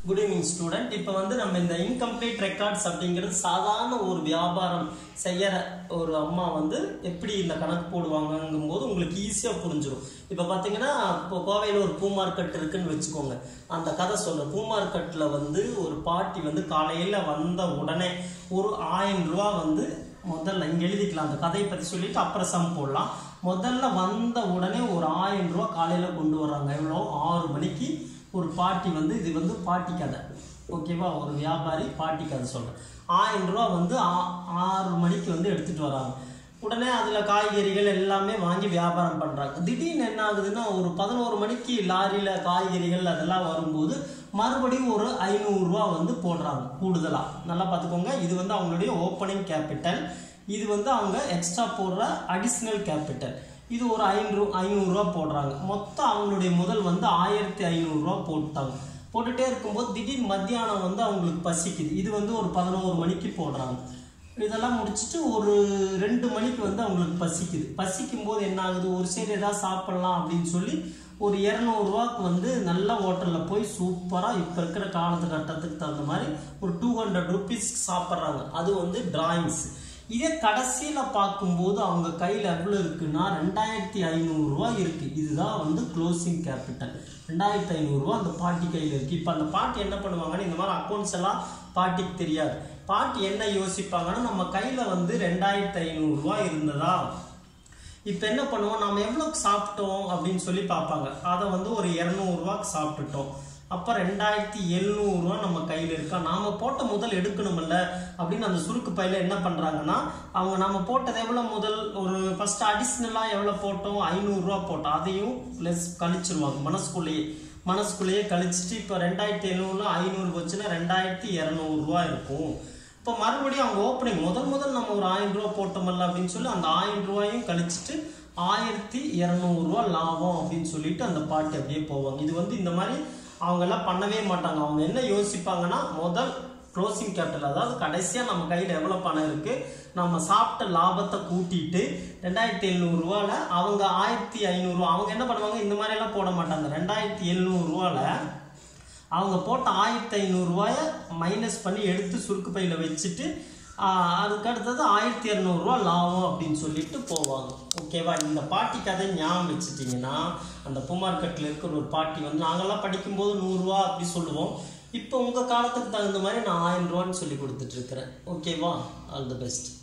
good evening student இப்போ வந்து நம்ம இந்த இன்கம்ப்ளீட் ரெக்கார்ட்ஸ் அப்படிங்கிறது சாதாரண ஒரு வியாபாரம் செய்யற ஒரு அம்மா வந்து எப்படி இந்த கணக்கு போடுவாங்கங்கும் போது உங்களுக்கு ஈஸியாக புரிஞ்சிடும் இப்போ பார்த்தீங்கன்னா இப்போ கோவையில் ஒரு பூ மார்க்கெட் இருக்குன்னு வச்சுக்கோங்க அந்த கதை சொல்ற பூ மார்க்கெட்டில் வந்து ஒரு பாட்டி வந்து காலையில் வந்த உடனே ஒரு ஆயிரம் ரூபா வந்து முதல்ல இங்கே எழுதிக்கலாம் அந்த கதையை பற்றி சொல்லிட்டு அப்புறம் சம் போடலாம் முதல்ல வந்த உடனே ஒரு ஆயிரம் ரூபா காலையில் கொண்டு வர்றாங்க எவ்வளோ ஆறு மணிக்கு ஒரு பாட்டி வந்து இது வந்து பாட்டி கதை ஓகேவா ஒரு வியாபாரி பாட்டி கதை சொல்கிறேன் ஆயிரம் ரூபா வந்து ஆ- ஆறு மணிக்கு வந்து எடுத்துகிட்டு வராங்க உடனே அதில் காய்கறிகள் எல்லாமே வாங்கி வியாபாரம் பண்ணுறாங்க திடீர்னு என்ன ஆகுதுன்னா ஒரு பதினோரு மணிக்கு லாரியில் காய்கறிகள் அதெல்லாம் வரும்போது மறுபடியும் ஒரு ஐநூறுரூவா வந்து போடுறாங்க கூடுதலாக நல்லா பார்த்துக்கோங்க இது வந்து அவங்களுடைய ஓப்பனிங் கேபிட்டல் இது வந்து அவங்க எக்ஸ்ட்ரா போடுற அடிஷ்னல் கேபிட்டல் இது ஒரு ஐநூறு ஐநூறுரூவா போடுறாங்க மொத்தம் அவங்களுடைய முதல் வந்து ஆயிரத்தி ஐநூறுரூவா போட்டாங்க போட்டுட்டே இருக்கும்போது திடீர் மத்தியானம் வந்து அவங்களுக்கு பசிக்குது இது வந்து ஒரு பதினோரு மணிக்கு போடுறாங்க இதெல்லாம் முடிச்சுட்டு ஒரு ரெண்டு மணிக்கு வந்து அவங்களுக்கு பசிக்குது பசிக்கும் போது என்ன ஆகுது ஒரு சைடு ஏதாவது சாப்பிடலாம் அப்படின்னு சொல்லி ஒரு இரநூறுவாக்கு வந்து நல்ல ஹோட்டலில் போய் சூப்பராக இப்போ இருக்கிற காலத்து கட்டத்துக்கு தகுந்த மாதிரி ஒரு டூ ஹண்ட்ரட் ருபீஸ்க்கு சாப்பிட்றாங்க அது வந்து டிராயிங்ஸ் இதே கடைசியில் பார்க்கும்போது அவங்க கையில் எவ்வளோ இருக்குன்னா ரெண்டாயிரத்தி ஐநூறுரூவா இருக்குது இதுதான் வந்து க்ளோசிங் கேபிட்டல் ரெண்டாயிரத்தி ஐநூறுரூவா அந்த பாட்டி கையில் இருக்குது இப்போ அந்த பாட்டி என்ன பண்ணுவாங்கன்னு இந்த மாதிரி அக்கௌண்ட்ஸ் எல்லாம் பாட்டிக்கு தெரியாது பாட்டி என்ன யோசிப்பாங்கன்னா நம்ம கையில் வந்து ரெண்டாயிரத்தி ஐநூறுரூவா இருந்ததா இப்போ என்ன பண்ணுவோம் நம்ம எவ்வளோக்கு சாப்பிட்டோம் அப்படின்னு சொல்லி பார்ப்பாங்க அதை வந்து ஒரு இரநூறுவாக்கு சாப்பிட்டுட்டோம் அப்போ ரெண்டாயிரத்தி எழுநூறுவா நம்ம கையில் இருக்கா நாம் போட்ட முதல் எடுக்கணுமில்ல அப்படின்னு அந்த சுருக்கு பையில என்ன பண்ணுறாங்கன்னா அவங்க நம்ம போட்டது எவ்வளோ முதல் ஒரு ஃபர்ஸ்ட் அடிஷ்னலாக எவ்வளோ போட்டோம் ஐநூறுரூவா போட்டோம் அதையும் லெஸ் கழிச்சிருவாங்க மனசுக்குள்ளேயே மனசுக்குள்ளேயே கழிச்சிட்டு இப்போ ரெண்டாயிரத்தி எழுநூறுல ஐநூறு வச்சுன்னா ரெண்டாயிரத்தி இரநூறுவா இருக்கும் இப்போ மறுபடியும் அவங்க ஓப்பனிங் முதல் முதல் நம்ம ஒரு ஆயிரம் ரூபா போட்டோமல்ல அப்படின்னு சொல்லி அந்த ஆயிரம் ரூபாயும் கழிச்சிட்டு ஆயிரத்தி இரநூறுவா லாபம் அப்படின்னு சொல்லிட்டு அந்த பாட்டி அப்படியே போவாங்க இது வந்து இந்த மாதிரி அவங்க எல்லாம் பண்ணவே மாட்டாங்க அவங்க என்ன யோசிப்பாங்கன்னா முதல் க்ளோசிங் கேபிட்டல் அதாவது கடைசியாக நம்ம கையில் எவ்வளோ பணம் இருக்குது நம்ம சாப்பிட்ட லாபத்தை கூட்டிட்டு ரெண்டாயிரத்தி எழுநூறுவால அவங்க ஆயிரத்தி ஐநூறுரூவா அவங்க என்ன பண்ணுவாங்க இந்த மாதிரி எல்லாம் போட மாட்டாங்க ரெண்டாயிரத்தி எழுநூறுவால அவங்க போட்ட ஆயிரத்தி ஐநூறுரூவாய மைனஸ் பண்ணி எடுத்து சுருக்கு பையில் வச்சுட்டு ஆஹ், அதுக்கு அடுத்தது ஆயிரத்தி இரநூறுவா லாபம் அப்படின்னு சொல்லிட்டு போவாங்க ஓகேவா இந்த பாட்டி கதை ஞாபகம் வச்சுட்டிங்கன்னா அந்த பூ மார்க்கெட்டில் இருக்கிற ஒரு பாட்டி வந்து நாங்கெல்லாம் படிக்கும்போது நூறுரூவா அப்படி சொல்லுவோம் இப்போ உங்கள் காலத்துக்கு தகுந்த மாதிரி நான் ஆயிரம் ரூபான்னு சொல்லி கொடுத்துட்ருக்குறேன் ஓகேவா ஆல் தி பெஸ்ட்